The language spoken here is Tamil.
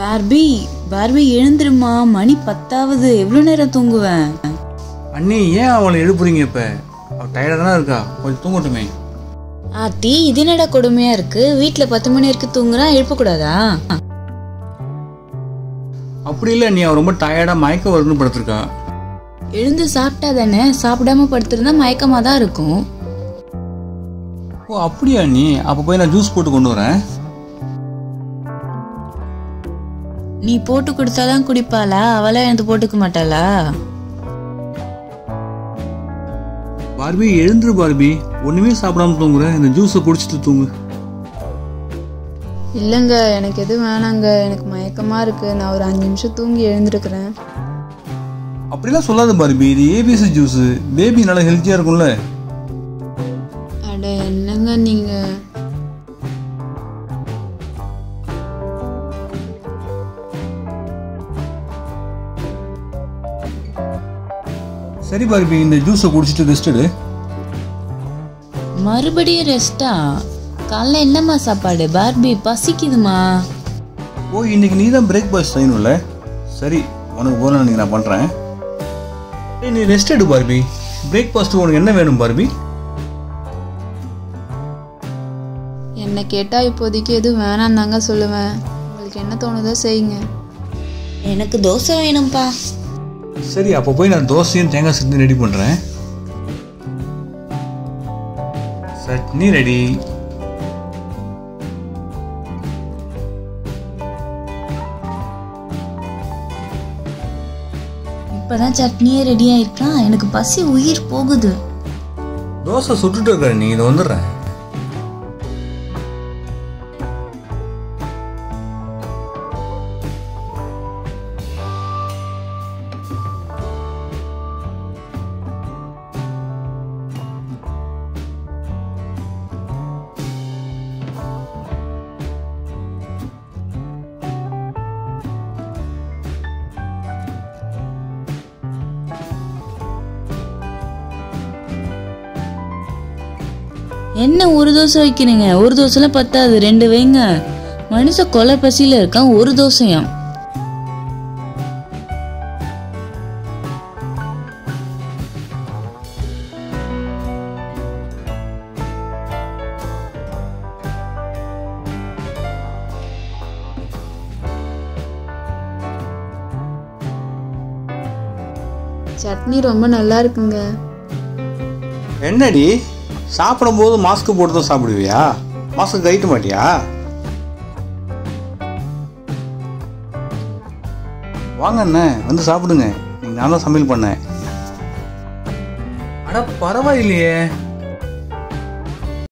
பார்பி பார்பி எழுந்துருமா மணி பத்தாவது எவ்வளோ நேரம் தூங்குவேன் அண்ணி ஏன் அவளை எழுப்புறீங்க இப்போ அவள் டயர்டாக தானே இருக்கா கொஞ்சம் தூங்கட்டுமே ஆத்தி இது என்னடா கொடுமையா இருக்கு வீட்ல பத்து மணி வரைக்கும் தூங்குறான் எழுப்பக்கூடாதா அப்படி இல்லை நீ அவள் ரொம்ப டயர்டாக மயக்க வருதுன்னு படுத்திருக்கா எழுந்து சாப்பிட்டா தானே சாப்பிடாம படுத்திருந்தா மயக்கமா தான் இருக்கும் ஓ அப்படியா நீ அப்போ போய் நான் ஜூஸ் போட்டு கொண்டு வரேன் நீ போட்டு கொடுத்தாதான் குடிப்பாளா அவளா எனக்கு போட்டுக்க மாட்டாளா பார்பி எழுந்துரு பார்பி ஒன்றுமே சாப்பிடாம தூங்குற இந்த ஜூஸை குடிச்சிட்டு தூங்கு இல்லைங்க எனக்கு எதுவும் வேணாங்க எனக்கு மயக்கமாக இருக்குது நான் ஒரு அஞ்சு நிமிஷம் தூங்கி எழுந்திருக்கிறேன் அப்படிலாம் சொல்லாத பார்பி இது ஏபிசி ஜூஸு பேபி நல்லா ஹெல்த்தியாக இருக்கும்ல அட என்னங்க நீங்கள் சரி பார்பி இந்த ஜூஸை குடிச்சிட்டு ரெஸ்ட் எடு மறுபடியும் ரெஸ்டா காலைல என்னம்மா சாப்பாடு பார்பி பசிக்குதுமா ஓ இன்னைக்கு நீ தான் பிரேக்ஃபாஸ்ட் செய்யணும்ல சரி உனக்கு போன அன்னைக்கு நான் பண்ணுறேன் ஏய் நீ ரெஸ்ட் எடு பார்பி பிரேக்ஃபாஸ்ட்டு உனக்கு என்ன வேணும் பார்பி என்னை கேட்டால் இப்போதைக்கு எதுவும் வேணாம் தாங்க சொல்லுவேன் உங்களுக்கு என்ன தோணுதோ செய்யுங்க எனக்கு தோசை வேணும்ப்பா சரி அப்போ போய் நான் தோசையும் தேங்காய் சட்னி ரெடி பண்ணுறேன் சட்னி ரெடி இப்பதான் சட்னியே ரெடி ஆயிருக்கான் எனக்கு பசி உயிர் போகுது தோசை சுட்டுட்டு இருக்க நீ இதை வந்துடுறேன் என்ன ஒரு தோசை வைக்கிறீங்க ஒரு தோசைலாம் பத்தாது ரெண்டு வைங்க மனுஷன் கொலை பசியில இருக்கான் ஒரு தோசையாம் சட்னி ரொம்ப நல்லா இருக்குங்க என்னடி சாப்பிடும்போது மாஸ்க் போட்டு தான் சாப்பிடுவியா மாஸ்க் கழிக்க மாட்டியா வாங்க அண்ணே வந்து சாப்பிடுங்க நீங்க நான் தான் சமையல் பண்ணேன் அட பரவாயில்லையே